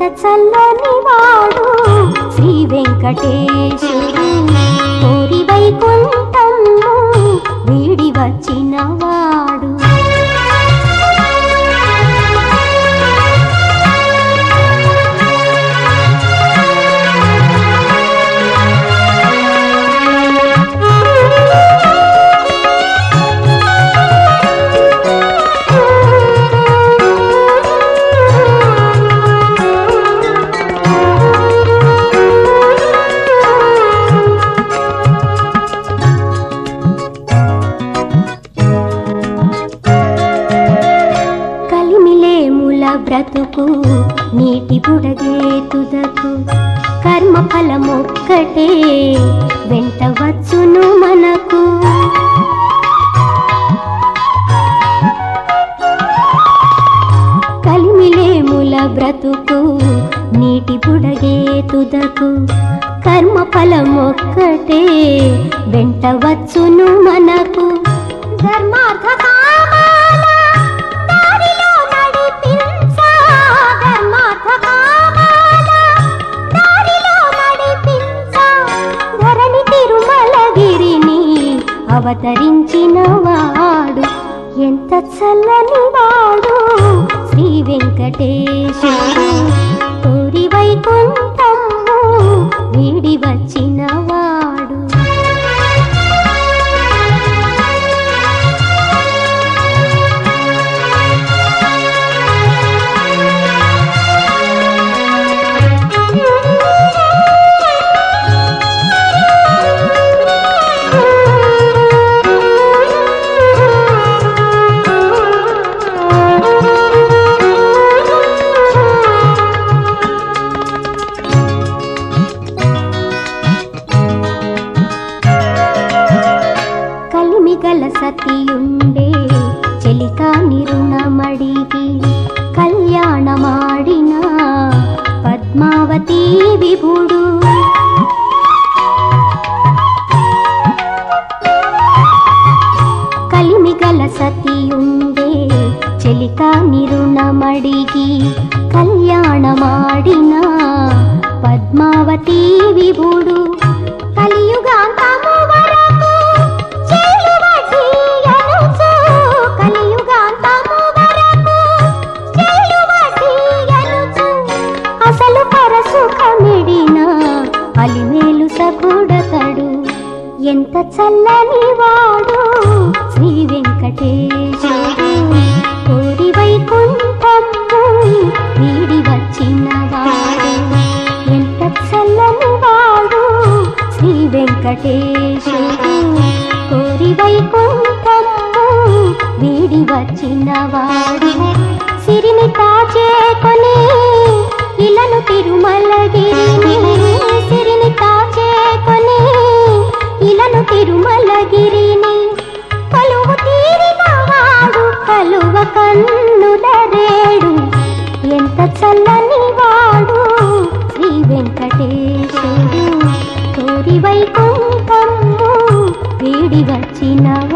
చల్లని వాడు శ్రీ వెంకటేశుడు కోరి వైకుంఠము వీడి వచ్చిన వాడు కలిమిలేముల బ్రతుకు నీటి బుడగే తుదకు కర్మ ఫలమొక్కటే వెంట వచ్చును మనకు కలిమిలేముల బ్రతుకు నీటి బుడగే తుదకు కర్మ ఫలమొక్కటే వెంట వచ్చును మనకు ధర్మార్థ కామాల దారిలో నడిపించా ధర్మార్థ కామాల దారిలో నడిపించా ధరణి తిరుమలగిరిని అవతరించిన వాడు ఎంత చల్లని వాడు శ్రీ వెంకటేశుడు కోరి వైకుంఠము వీడి వచ్చిన వాడు కలిమిగల సతియుండే చెలిక నిరుణమడిగి కళ్యాణమాడిన పద్మావతి విభుడు కలిమిగల సతియుండే చెలిక నిరుణమడిగి కళ్యాణమాడిన పద్మావతి విభుడు కలియుగాంతము వరకు చేయువటీయనుచు, కలియుగాంతము వరకు చేయువటీయనుచు, అసలు పరసుఖమిడిన అలిమేలు సకుడతడు ఎంత చల్లని వాడు శ్రీ వెంకటేశుడు కోరి వైకుంఠము వీడి వచ్చిన వాడు ఎంత చల్లని వాడు శ్రీ వెంకటేశుడు కోరి వైకుంఠము వీడి వచ్చిన వాడు సిరిని కాచేకొని ఇలను తిరుమలగిరిని సిరిని కాచేకొని ఇలను తిరుమలగిరిని కలువు తీరిన వాడు కలువ కన్నులరేడు ఎంత చల్లని వాడు శ్రీ వెంకటేశుడు కోరి వైకుంఠము వీడి వచ్చిన